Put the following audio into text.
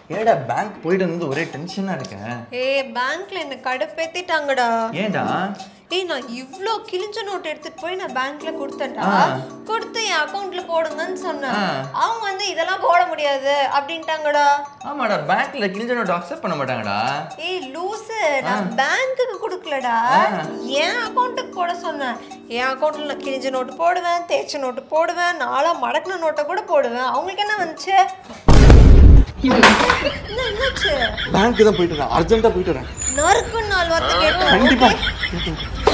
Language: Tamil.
ஏடா பேங்க் போயிட்டு வந்து ஒரே டென்ஷனா இருக்கேன் ஏய் பேங்க்ல என்ன கடுப்பேத்திட்டாங்கடா ஏன்டா ஏய் நான் இவ்ளோ கிழிஞ்ச நோட் எடுத்துட்டு போய் நான் பேங்க்ல கொடுத்தேன்டா ஆ. கொடுத்து என் அக்கவுண்ட்ல போடுங்கன்னு சொன்னேன் ஆ. அவங்க வந்து இதெல்லாம் போட முடியாது அப்படின்ட்டாங்கடா ஆமாடா பேங்க்ல கிழிஞ்ச நோட் அக்செப்ட் பண்ண மாட்டாங்கடா ஏய் லூசு நான் பேங்க்குக்கு கொடுக்கலடா என் அக்கவுண்ட்டுக்கு போட சொன்னேன் என் அக்கவுண்ட்ல நான் கிழிஞ்ச நோட்டு போடுவேன் தேய்ச்ச நோட்டு போடுவேன் நாளா மடக்கின நோட்டை கூட போடுவேன் அவங்களுக்கு என்ன வந்துச்சு என்ன என்னாச்சு பேங்க் தான் போயிட்டு வரேன் அர்ஜென்ட்டா போயிட்டு வரேன் நறுக்கு நாள் வார்த்தை கேட்டேன் கண்டிப்பா